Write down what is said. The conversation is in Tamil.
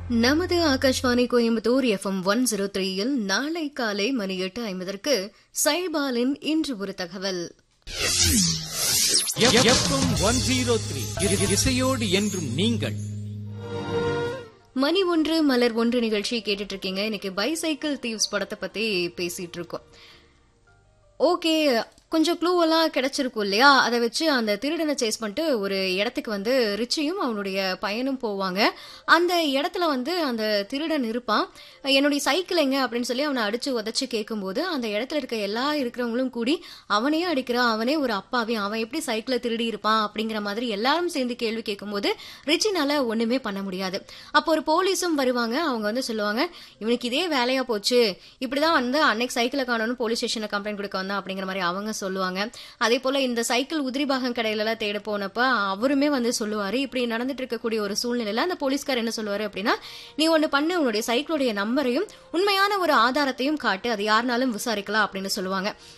நமது Akashvani Coimbatore FM one zero த்ரீயில் நாளை காலை மணி எட்டு ஐம்பதற்கு சைபாலின் இன்று ஒரு தகவல் எஃப்எம் ஒன் ஜீரோ த்ரீ இசையோடு என்றும் நீங்கள் மணி ஒன்று மலர் ஒன்று நிகழ்ச்சி கேட்டுட்டு இருக்கீங்க இன்னைக்கு பைசைக்கிள் தீவ்ஸ் படத்தை பத்தி பேசிட்டு இருக்கோம் ஓகே கொஞ்சம் க்ளூ எல்லாம் கிடைச்சிருக்கும் இல்லையா அதை வச்சு அந்த திருடனை சேஸ் பண்ணிட்டு ஒரு இடத்துக்கு வந்து ரிச்சியும் அவனுடைய பையனும் போவாங்க அந்த இடத்துல வந்து அந்த திருடன் இருப்பான் என்னுடைய சைக்கிள் எங்க அப்படின்னு சொல்லி அவனை அடிச்சு உதச்சு கேட்கும்போது அந்த இடத்துல இருக்க எல்லா இருக்கிறவங்களும் கூடி அவனையே அடிக்கிறான் அவனே ஒரு அப்பாவே அவன் எப்படி சைக்கிளை திருடி இருப்பான் அப்படிங்கிற மாதிரி எல்லாரும் சேர்ந்து கேள்வி கேட்கும்போது ரிச்சினால ஒண்ணுமே பண்ண முடியாது அப்போ ஒரு போலீஸும் வருவாங்க அவங்க வந்து சொல்லுவாங்க இவனுக்கு இதே வேலையா போச்சு இப்படிதான் வந்து அன்னைக்கு சைக்கிளை காணணும் போலீஸ் ஸ்டேஷன்ல கம்ப்ளைண்ட் கொடுக்க வந்தான் அப்படிங்கிற மாதிரி அவங்க சொல்லுவாங்க அதே போல இந்த சைக்கிள் உதிரிபாகம் கடையில எல்லாம் தேட போனப்ப அவருமே வந்து சொல்லுவாரு இப்படி நடந்துட்டு இருக்கக்கூடிய ஒரு சூழ்நிலையில அந்த போலீஸ்கார் என்ன சொல்லுவாரு அப்படின்னா நீ ஒண்ணு பண்ணு உன்னுடைய சைக்கிளுடைய நம்பரையும் உண்மையான ஒரு ஆதாரத்தையும் காட்டு அது யாருனாலும் விசாரிக்கலாம் அப்படின்னு சொல்லுவாங்க